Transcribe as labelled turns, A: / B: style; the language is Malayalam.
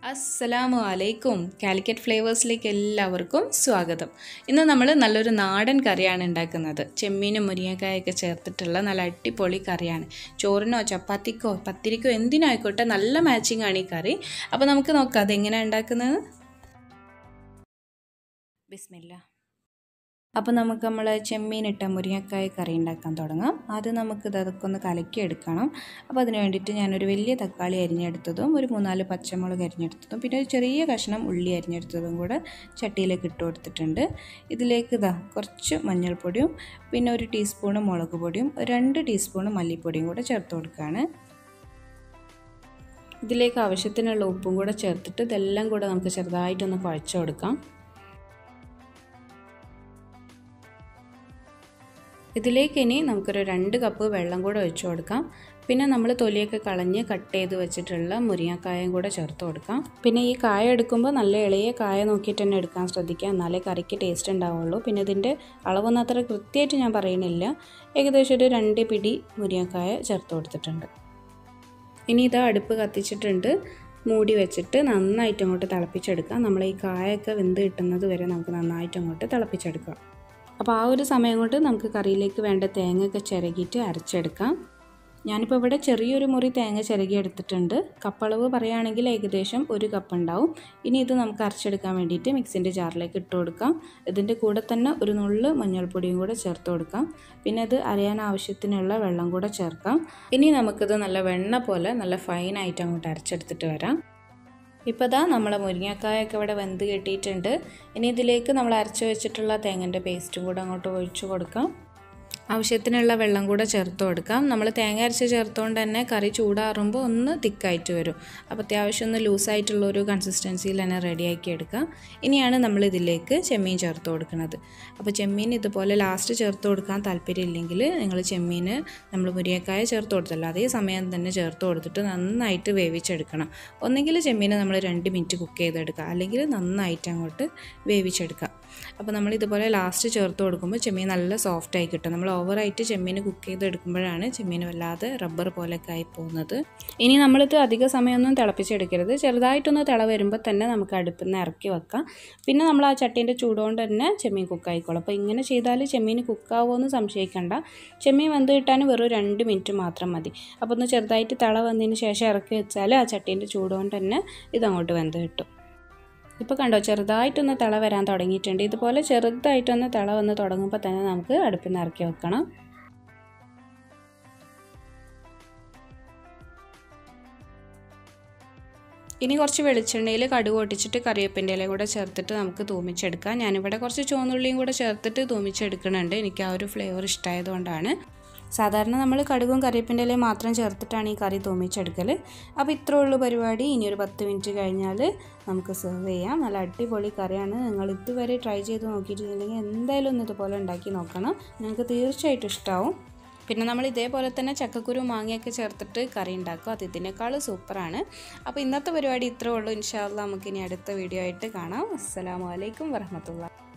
A: അസ്സലാമു അലൈക്കും കാലിക്കറ്റ് ഫ്ലേവേഴ്സിലേക്ക് എല്ലാവർക്കും സ്വാഗതം ഇന്ന് നമ്മൾ നല്ലൊരു നാടൻ കറിയാണ് ഉണ്ടാക്കുന്നത് ചെമ്മീനും മുരിങ്ങക്കായൊക്കെ ചേർത്തിട്ടുള്ള നല്ല അടിപൊളി കറിയാണ് ചോറിനോ ചപ്പാത്തിക്കോ പത്തിരിക്കോ എന്തിനോ ആയിക്കോട്ടെ നല്ല മാച്ചിങ് ആണ് ഈ കറി അപ്പോൾ നമുക്ക് നോക്കാം അതെങ്ങനെയാണ് ഉണ്ടാക്കുന്നത് ബിസ്മില്ല അപ്പോൾ നമുക്ക് നമ്മൾ ചെമ്മീനിട്ട മുരിങ്ങക്കായ കറി ഉണ്ടാക്കാൻ തുടങ്ങാം ആദ്യം നമുക്ക് അതൊക്കെ ഒന്ന് കലക്കി എടുക്കണം അപ്പോൾ അതിന് വേണ്ടിയിട്ട് ഞാനൊരു വലിയ തക്കാളി അരിഞ്ഞെടുത്തതും ഒരു മൂന്നാല് പച്ചമുളക് അരിഞ്ഞെടുത്തതും പിന്നെ ഒരു ചെറിയ കഷ്ണം ഉള്ളി അരിഞ്ഞെടുത്തതും കൂടെ ചട്ടിയിലേക്ക് ഇട്ട് കൊടുത്തിട്ടുണ്ട് ഇതിലേക്ക് ഇതാ കുറച്ച് മഞ്ഞൾപ്പൊടിയും പിന്നെ ഒരു ടീസ്പൂണ് മുളക് പൊടിയും രണ്ട് ടീസ്പൂണ് മല്ലിപ്പൊടിയും കൂടെ ചേർത്ത് കൊടുക്കുകയാണ് ഇതിലേക്ക് ആവശ്യത്തിനുള്ള ഉപ്പും കൂടെ ചേർത്തിട്ട് ഇതെല്ലാം കൂടെ നമുക്ക് ചെറുതായിട്ടൊന്ന് കുഴച്ച് കൊടുക്കാം ഇതിലേക്ക് ഇനി നമുക്കൊരു രണ്ട് കപ്പ് വെള്ളം കൂടെ ഒഴിച്ചു കൊടുക്കാം പിന്നെ നമ്മൾ തൊലിയൊക്കെ കളഞ്ഞ് കട്ട് ചെയ്ത് വെച്ചിട്ടുള്ള മുരിങ്ങക്കായം കൂടെ ചേർത്ത് കൊടുക്കാം പിന്നെ ഈ കായ എടുക്കുമ്പോൾ നല്ല ഇളയ കായ നോക്കിയിട്ട് തന്നെ എടുക്കാൻ ശ്രദ്ധിക്കുക എന്നാലേ കറിക്ക് ടേസ്റ്റ് ഉണ്ടാവുള്ളൂ പിന്നെ ഇതിൻ്റെ അളവൊന്നും അത്ര കൃത്യമായിട്ട് ഞാൻ പറയണില്ല ഏകദേശം ഒരു രണ്ട് പിടി മുരിങ്ങക്കായ ചേർത്ത് കൊടുത്തിട്ടുണ്ട് ഇനി ഇതാ അടുപ്പ് കത്തിച്ചിട്ടുണ്ട് മൂടി വെച്ചിട്ട് നന്നായിട്ട് അങ്ങോട്ട് തിളപ്പിച്ചെടുക്കാം നമ്മൾ ഈ കായൊക്കെ വെന്ത് കിട്ടുന്നത് വരെ നമുക്ക് നന്നായിട്ട് അങ്ങോട്ട് തിളപ്പിച്ചെടുക്കാം അപ്പോൾ ആ ഒരു സമയം കൊണ്ട് നമുക്ക് കറിയിലേക്ക് വേണ്ട തേങ്ങയൊക്കെ ചിരകിയിട്ട് അരച്ചെടുക്കാം ഞാനിപ്പോൾ ഇവിടെ ചെറിയൊരു മുറി തേങ്ങ ചിരകി എടുത്തിട്ടുണ്ട് കപ്പളവ് പറയുകയാണെങ്കിൽ ഏകദേശം ഒരു കപ്പ് ഉണ്ടാവും ഇനി ഇത് നമുക്ക് അരച്ചെടുക്കാൻ വേണ്ടിയിട്ട് മിക്സിൻ്റെ ജാറിലേക്ക് ഇട്ട് കൊടുക്കാം ഇതിൻ്റെ കൂടെ തന്നെ ഒരു നുള്ള് മഞ്ഞൾപ്പൊടിയും കൂടെ ചേർത്ത് കൊടുക്കാം പിന്നെ ഇത് അരയാൻ ആവശ്യത്തിനുള്ള വെള്ളം കൂടെ ചേർക്കാം ഇനി നമുക്കിത് നല്ല വെണ്ണ പോലെ നല്ല ഫൈനായിട്ട് അങ്ങോട്ട് അരച്ചെടുത്തിട്ട് വരാം ഇപ്പോൾ ഇതാ നമ്മളെ മുരിങ്ങക്കായൊക്കെ ഇവിടെ വെന്ത് കിട്ടിയിട്ടുണ്ട് ഇനി ഇതിലേക്ക് നമ്മൾ അരച്ച് വെച്ചിട്ടുള്ള തേങ്ങൻ്റെ പേസ്റ്റും കൂടെ അങ്ങോട്ട് ഒഴിച്ചു കൊടുക്കാം ആവശ്യത്തിനുള്ള വെള്ളം കൂടെ ചേർത്ത് കൊടുക്കാം നമ്മൾ തേങ്ങ അരച്ച് ചേർത്തുകൊണ്ട് തന്നെ കറി ചൂടാറുമ്പോൾ ഒന്ന് തിക്കായിട്ട് വരും അപ്പോൾ അത്യാവശ്യം ഒന്ന് ലൂസായിട്ടുള്ള ഒരു കൺസിസ്റ്റൻസിയിൽ തന്നെ റെഡിയാക്കി എടുക്കാം ഇനിയാണ് നമ്മൾ ഇതിലേക്ക് ചെമ്മീൻ ചേർത്ത് കൊടുക്കുന്നത് അപ്പോൾ ചെമ്മീൻ ഇതുപോലെ ലാസ്റ്റ് ചേർത്ത് കൊടുക്കാൻ താല്പര്യമില്ലെങ്കിൽ നിങ്ങൾ ചെമ്മീൻ നമ്മൾ മുരിയക്കായ ചേർത്ത് കൊടുത്തല്ലോ അതേ സമയം തന്നെ ചേർത്ത് കൊടുത്തിട്ട് നന്നായിട്ട് വേവിച്ചെടുക്കണം ഒന്നെങ്കിൽ ചെമ്മീൻ നമ്മൾ രണ്ട് മിനിറ്റ് കുക്ക് ചെയ്തെടുക്കുക അല്ലെങ്കിൽ നന്നായിട്ട് അങ്ങോട്ട് വേവിച്ചെടുക്കുക അപ്പോൾ നമ്മൾ ഇതുപോലെ ലാസ്റ്റ് ചേർത്ത് കൊടുക്കുമ്പോൾ ചെമ്മീൻ നല്ല സോഫ്റ്റ് ആയി കിട്ടും നമ്മൾ ഓവറായിട്ട് ചെമ്മീൻ കുക്ക് ചെയ്തെടുക്കുമ്പോഴാണ് ചെമ്മീൻ വല്ലാതെ റബ്ബർ പോലെയൊക്കെ ആയി പോകുന്നത് ഇനി നമ്മളിത് അധിക സമയമൊന്നും തിളപ്പിച്ചെടുക്കരുത് ചെറുതായിട്ടൊന്ന് തിള വരുമ്പോൾ തന്നെ നമുക്ക് അടുപ്പിൽ നിന്ന് ഇറക്കി വെക്കാം പിന്നെ നമ്മൾ ആ ചട്ടീൻ്റെ ചൂടുകൊണ്ട് തന്നെ ചെമ്മീൻ കുക്കായിക്കോളും അപ്പോൾ ഇങ്ങനെ ചെയ്താൽ ചെമ്മീൻ കുക്കാവുമോ എന്ന് സംശയിക്കേണ്ട ചെമ്മീൻ വെന്ത് കിട്ടാൻ വെറും രണ്ട് മിനിറ്റ് മാത്രം മതി അപ്പോൾ ഒന്ന് ചെറുതായിട്ട് തിള വന്നതിന് ശേഷം ഇറക്കി വെച്ചാൽ ആ ചട്ടീൻ്റെ ചൂടുകൊണ്ട് തന്നെ ഇതങ്ങോട്ട് വെന്ത് കിട്ടും ഇപ്പോൾ കണ്ടോ ചെറുതായിട്ടൊന്ന് തിള വരാൻ തുടങ്ങിയിട്ടുണ്ട് ഇതുപോലെ ചെറുതായിട്ടൊന്ന് തിള വന്ന് തുടങ്ങുമ്പോൾ തന്നെ നമുക്ക് അടുപ്പിൽ നിന്ന് ഇറക്കി വെക്കണം ഇനി കുറച്ച് വെളിച്ചെണ്ണയിൽ കടുക് പൊട്ടിച്ചിട്ട് കറിവേപ്പിൻ്റെ ഇല കൂടെ ചേർത്തിട്ട് നമുക്ക് തൂമിച്ചെടുക്കാം ഞാനിവിടെ കുറച്ച് ചുവന്നുള്ളിയും കൂടെ ചേർത്തിട്ട് തൂമിച്ചെടുക്കുന്നുണ്ട് എനിക്ക് ആ ഒരു ഫ്ലേവർ ഇഷ്ടമായതുകൊണ്ടാണ് സാധാരണ നമ്മൾ കടുകും കറിവേപ്പിൻ്റെ ഇലയും മാത്രം ചേർത്തിട്ടാണ് ഈ കറി തൂമിച്ചെടുക്കൽ അപ്പോൾ ഇത്രേ ഉള്ളൂ പരിപാടി ഇനി ഒരു പത്ത് മിനിറ്റ് കഴിഞ്ഞാൽ നമുക്ക് സെർവ് ചെയ്യാം നല്ല അടിപൊളി കറിയാണ് നിങ്ങൾ ഇതുവരെ ട്രൈ ചെയ്ത് നോക്കിയിട്ടുണ്ടെങ്കിൽ എന്തായാലും ഒന്ന് ഇതുപോലെ ഉണ്ടാക്കി നോക്കണം നിങ്ങൾക്ക് തീർച്ചയായിട്ടും ഇഷ്ടമാവും പിന്നെ നമ്മൾ ഇതേപോലെ തന്നെ ചക്കക്കുരു മാങ്ങയൊക്കെ ചേർത്തിട്ട് കറി ഉണ്ടാക്കും അത് ഇതിനേക്കാൾ സൂപ്പറാണ് അപ്പോൾ ഇന്നത്തെ പരിപാടി ഇത്രേ ഉള്ളൂ ഇൻഷാല്ല നമുക്കിനി അടുത്ത വീഡിയോ ആയിട്ട് കാണാം അസ്സലാമു അലൈക്കും വറഹമത്തുള്ള